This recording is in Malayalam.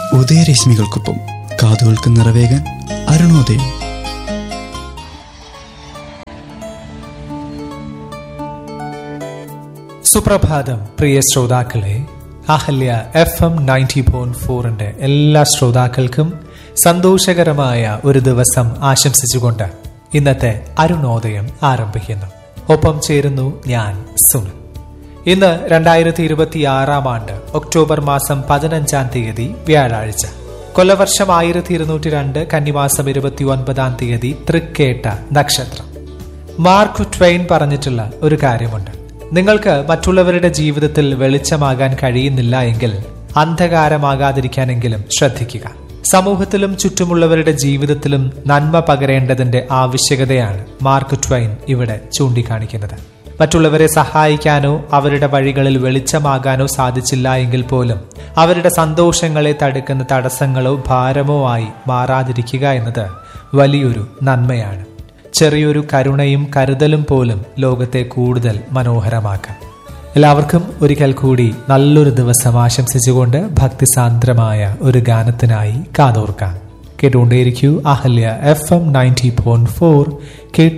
ഉദയരശ്മികൾക്കൊപ്പം കാതുകൾക്ക് നിറവേകാൻ അരുണോദയം സുപ്രഭാതം പ്രിയ ശ്രോതാക്കളെ Ahalya F M ninety point ഫോറിന്റെ എല്ലാ ശ്രോതാക്കൾക്കും സന്തോഷകരമായ ഒരു ദിവസം ആശംസിച്ചുകൊണ്ട് ഇന്നത്തെ അരുണോദയം ആരംഭിക്കുന്നു ഒപ്പം ചേരുന്നു ഞാൻ സുനിൽ ഇന്ന് രണ്ടായിരത്തി ഇരുപത്തി ആറാം ആണ്ട് ഒക്ടോബർ മാസം പതിനഞ്ചാം തീയതി വ്യാഴാഴ്ച കൊല്ലവർഷം ആയിരത്തി ഇരുന്നൂറ്റി രണ്ട് കന്നിമാസം ഇരുപത്തി ഒൻപതാം തീയതി തൃക്കേട്ട നക്ഷത്രം മാർക്ക് ട്വെയിൻ പറഞ്ഞിട്ടുള്ള ഒരു കാര്യമുണ്ട് നിങ്ങൾക്ക് മറ്റുള്ളവരുടെ ജീവിതത്തിൽ വെളിച്ചമാകാൻ കഴിയുന്നില്ല എങ്കിൽ അന്ധകാരമാകാതിരിക്കാനെങ്കിലും ശ്രദ്ധിക്കുക സമൂഹത്തിലും ചുറ്റുമുള്ളവരുടെ ജീവിതത്തിലും നന്മ പകരേണ്ടതിന്റെ ആവശ്യകതയാണ് മാർക്ക് ട്വൈൻ ഇവിടെ ചൂണ്ടിക്കാണിക്കുന്നത് മറ്റുള്ളവരെ സഹായിക്കാനോ അവരുടെ വഴികളിൽ വെളിച്ചമാകാനോ സാധിച്ചില്ല എങ്കിൽ പോലും അവരുടെ സന്തോഷങ്ങളെ തടുക്കുന്ന തടസ്സങ്ങളോ ഭാരമോ ആയി മാറാതിരിക്കുക എന്നത് വലിയൊരു നന്മയാണ് ചെറിയൊരു കരുണയും കരുതലും പോലും ലോകത്തെ കൂടുതൽ മനോഹരമാക്കാം എല്ലാവർക്കും ഒരിക്കൽ കൂടി നല്ലൊരു ദിവസം ആശംസിച്ചുകൊണ്ട് ഭക്തിസാന്ദ്രമായ ഒരു ഗാനത്തിനായി കാതോർക്കാം കേട്ടുകൊണ്ടേയിരിക്കൂ Ahalya F M ninety point four കേട്ട്